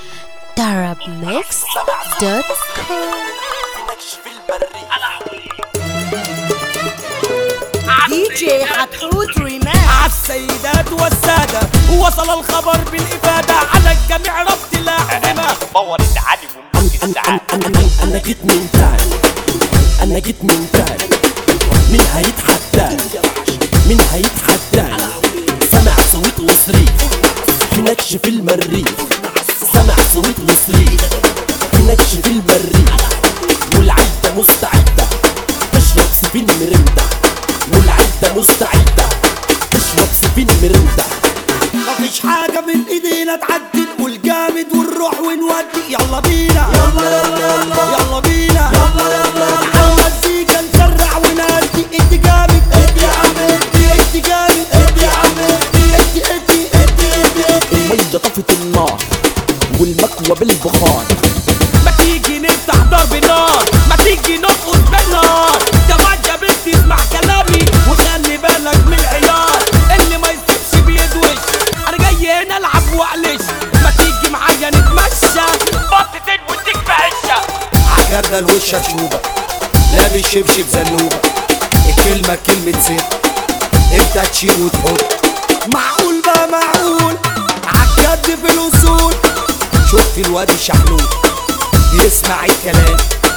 دي جي حتحوت ريماكس عالسيدات والسادة وصل الخبر بالإفادة على الجميع ربط الأحزمة باور العالي وممكن أنا الساعات أنا أنا أنا جيت من تاني أنا جيت من تاني مين هيتحداني مين هيتحداني سمع صوت وصريخ في نكش في المريخ سمع صوت وصريخ في نكش في المريخ والعدة مستعدة تشرب سفين مرندة والعدة مستعدة تشرب سفين مرندة مفيش حاجة من إيدينا تعدي نقول جامد ونروح ونودي يلا بينا يلا يلا يلا يلا بينا يلا يلا على المزيكا نسرع ونادي ادي جامد ادي يا عم ادي ادي جامد ادي يا عم ادي ادي ادي ادي ادي ادي المية طفت النار والمكوى بالبخار ما تيجي نفتح ضرب نار ما تيجي نرقص بالنار يا واد يا بنت اسمع كلامي وخلي بالك من العيار اللي ما يسيبش بيدوش انا جاي هنا العب واقلش ما تيجي معايا نتمشى بطتين واديك في عشه عجبنا الوش شوبة لابس شبشب زنوبة الكلمة كلمة ست انت تشيل وتحط معقول بقى معقول عالجد في الاصول شوف الواد الشحنوط بيسمع الكلام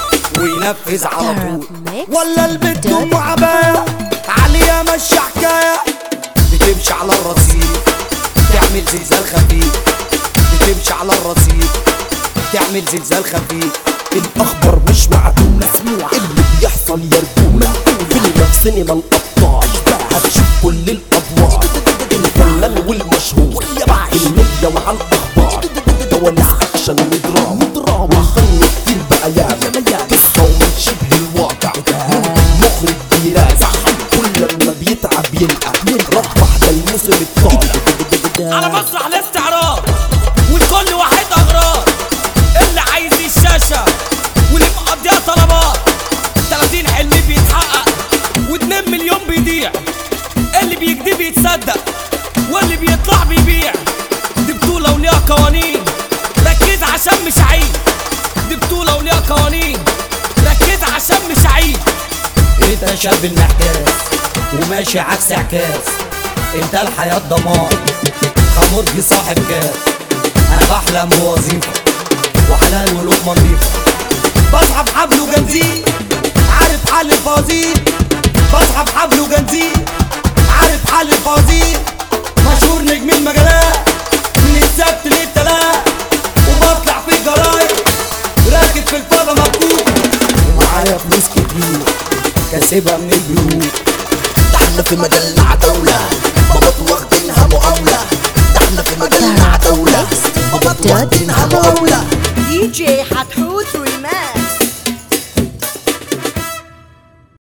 وينفذ على طول ولا البنت ام عبايه عليها ماشيه حكايه بتمشي على الرصيف تعمل زلزال خفيف بتمشي على الرصيف تعمل زلزال خفيف الأخبار مش معدولة اللي بيحصل يرجولة فيلم في سينما الأبطال هتشوف كل الأدوار الفنان والمشهور الميديا وعلى الأخبار كواليس أكشن ودراما والفن كتير بقى ياما قصة ومن شبه الواقع مخرج بيرازع كل لما بيتعب يلقى ربح ده الموسم الطالع على مسرح الاستعراض والكل واحد اغراض اللي عايز الشاشه واللي مقضيها طلبات 30 حلم بيتحقق و2 مليون بيضيع اللي بيكذب يتصدق واللي بيطلع بيبيع دي بطوله وليها قوانين ركز عشان مش عيب دي بطوله وليها قوانين ركز عشان مش عيب انت شاب المحتاس وماشي عكس عكاس انت الحياة دمار خمرجي صاحب كاس انا بحلم بوظيفة وحلال ولقمة نضيفة بسحب حبل وجنزير عارف حل الفوازير بسحب حبل وجنزير عارف حل الفوازير مشهور نجم المجالات من السبت للتلات وبطلع في الجرايد راكب في الفضا مكتوب ومعايا فلوس كتير كاسبها من البيوت ده احنا في مجلة دولة بابات واخدينها مقاولة ده احنا في مجلة دولة بابات واخدينها مقاولة دي جي